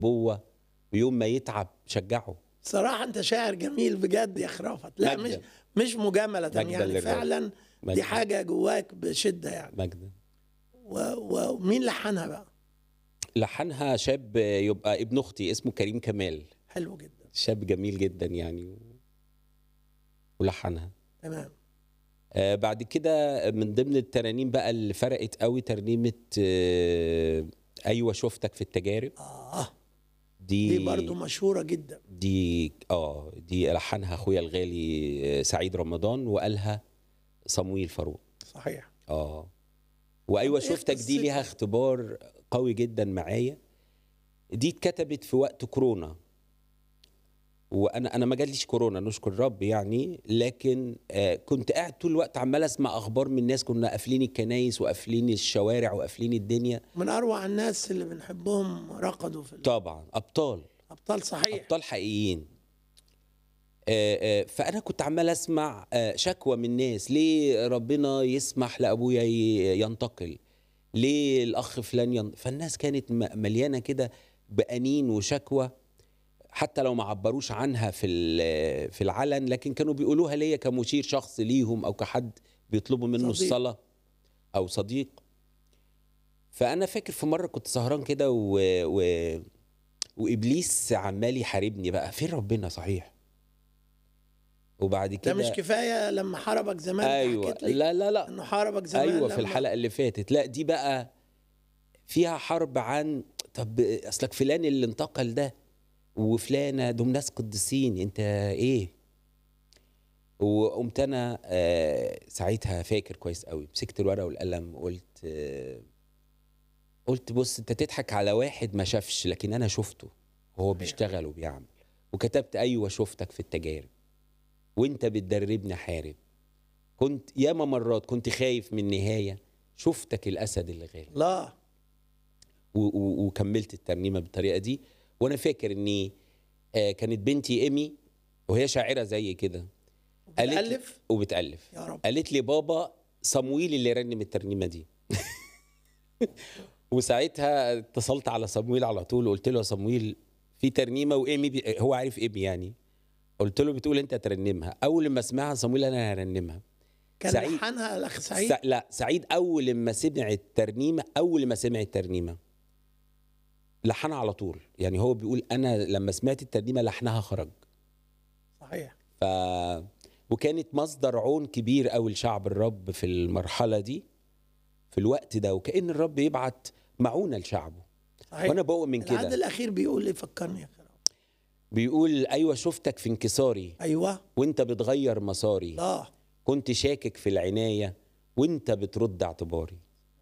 بوه ويوم ما يتعب شجعه صراحة أنت شاعر جميل بجد يا خرافت لا مش مجدا. مش مجاملة مجدا يعني للرب. فعلا دي مجدا. حاجة جواك بشدة يعني مجدا و- و- ومين لحنها بقى؟ لحنها شاب يبقى ابن اختي اسمه كريم كمال حلو جدا شاب جميل جدا يعني ولحنها تمام آه بعد كده من ضمن الترانيم بقى اللي فرقت قوي ترنيمه آه ايوه شفتك في التجارب آه دي دي برضو مشهورة جدا دي اه دي لحنها اخويا الغالي آه، سعيد رمضان وقالها صمويل فاروق صحيح اه وايوه طب إيه شفتك دي قصتها؟ ليها اختبار قوي جدا معايا دي اتكتبت في وقت كورونا وانا انا ما جاليش كورونا نشكر رب يعني لكن آه كنت قاعد طول الوقت عمال اسمع اخبار من الناس كنا قافلين الكنايس وقافلين الشوارع وقافلين الدنيا من أروع الناس اللي بنحبهم رقدوا في طبعا ابطال الأبطال صحيح ابطال حقيقيين آه، آه، فانا كنت عمال اسمع آه، شكوى من الناس ليه ربنا يسمح لابويا ي- ينتقل ليه الاخ فلان ين... فالناس كانت م- مليانه كده بانين وشكوى حتى لو ما عبروش عنها في ال- في العلن لكن كانوا بيقولوها ليا كمشير شخص ليهم او كحد بيطلبوا منه صديق. الصلاه او صديق فانا فاكر في مره كنت سهران كده و... و... وابليس عمال يحاربني بقى فين ربنا صحيح وبعد ده كده مش كفاية لما حاربك زمان ايوه حكيت لي لا لا لا إنه حاربك زمان ايوه في لما- الحلقه اللي فاتت لا دي بقى فيها حرب عن طب اصلك فلان اللي انتقل ده وفلانه دول ناس قديسين انت ايه وقمت انا آه ساعتها فاكر كويس قوي مسكت الورقه والقلم وقلت آه قلت بص انت تضحك على واحد ما شافش لكن انا شفته وهو بيشتغل وبيعمل وكتبت ايوه شفتك في التجارب وانت بتدربني احارب كنت ياما مرات كنت خايف من النهايه شفتك الاسد اللي غالب لا و- و- وكملت الترنيمه بالطريقه دي وانا فاكر اني آه كانت بنتي ايمي وهي شاعره زي كده قالت لي- بتألف وبتالف يا رب قالت لي بابا صمويل اللي رنم الترنيمه دي وساعتها اتصلت على صمويل على طول وقلت له يا صمويل في ترنيمه وايمي بي... هو عارف ايمي يعني قلت له بتقول انت ترنمها اول ما اسمعها صمويل انا هرنمها كان سعيد. لحنها الأخ سعيد سع... لا سعيد اول ما سمع الترنيمه اول ما سمع الترنيمه لحنها على طول يعني هو بيقول انا لما سمعت الترنيمه لحنها خرج صحيح ف وكانت مصدر عون كبير قوي لشعب الرب في المرحله دي في الوقت ده وكأن الرب يبعت معونه لشعبه صحيح وانا بؤمن العدد كده الأخير بيقول لي فكرني يا خراب بيقول ايوه شفتك في انكساري أيوه وانت بتغير مساري لا كنت شاكك في العنايه وانت بترد اعتباري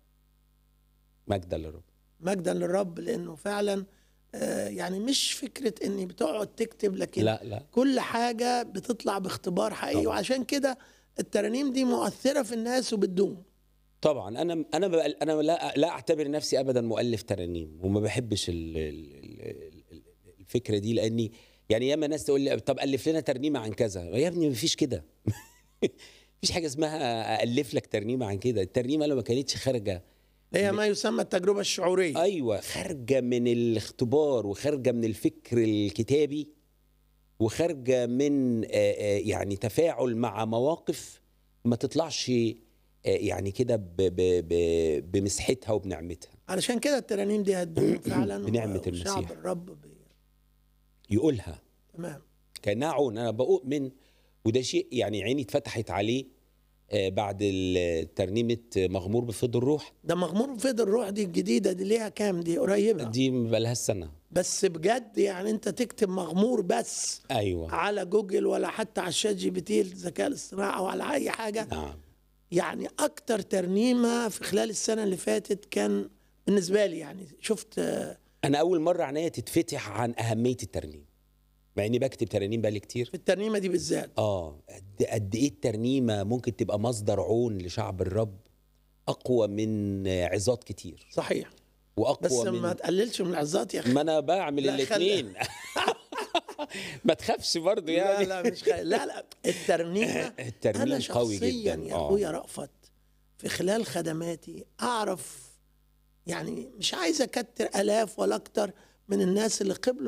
مجدا للرب مجدا للرب لأنه فعلا آه، يعني مش فكرة إني بتقعد تكتب لكن لا لا كل حاجة بتطلع باختبار حقيقي طبعا. وعشان كده الترانيم دي مؤثرة في الناس وبتدوم طبعا انا انا بقى انا لا لا اعتبر نفسي ابدا مؤلف ترانيم وما بحبش ال- ال- ال- ال- الفكره دي لاني يعني ياما ناس تقول لي طب الف لنا ترنيمه عن كذا يا ابني مفيش كده مفيش حاجه اسمها الف لك ترنيمه عن كده الترنيمه لو ما كانتش خارجه هي ما يسمى التجربة الشعورية ايوه خارجه من الاختبار وخارجه من الفكر الكتابي وخارجه من آه، آه، يعني تفاعل مع مواقف ما تطلعش آه، يعني كده ب- ب- ب- بمسحتها وبنعمتها علشان كده الترانيم دي هتدوم فعلا بنعمة وشعب المسيح. الرب بي... يقولها تمام كانها عون انا بؤمن وده شيء يعني عيني اتفتحت عليه آه، بعد ال- ترنيمه مغمور بفضل الروح ده مغمور فيض الروح دي الجديدة دي ليها كام دي قريبة دي بقالها السنه بس بجد يعني انت تكتب مغمور بس ايوه على جوجل ولا حتى على الشات جي بي تي الذكاء الاصطناعي او على اي حاجة نعم يعني اكتر ترنيمة في خلال السنة اللي فاتت كان بالنسبة لي يعني شفت آه، انا اول مره عينيا تتفتح عن اهميه الترنيم مع اني بكتب ترانيم بقالي كتير في الترنيمة دي بالذات اه قد قد ايه الترنيمه ممكن تبقى مصدر عون لشعب الرب اقوى من عظات كتير صحيح واقوى بس من ما تقللش من العظات يا اخي ما انا بعمل لا، خلي- الاثنين ما تخافش برضه لا يعني لا مش خ... لا لا الترنيمة الترنيم انا قوي شخصيا جدا يا آه. اخويا رأفت في خلال خدماتي اعرف يعني مش عايز اكتر الاف ولا اكتر من الناس اللي قبلوا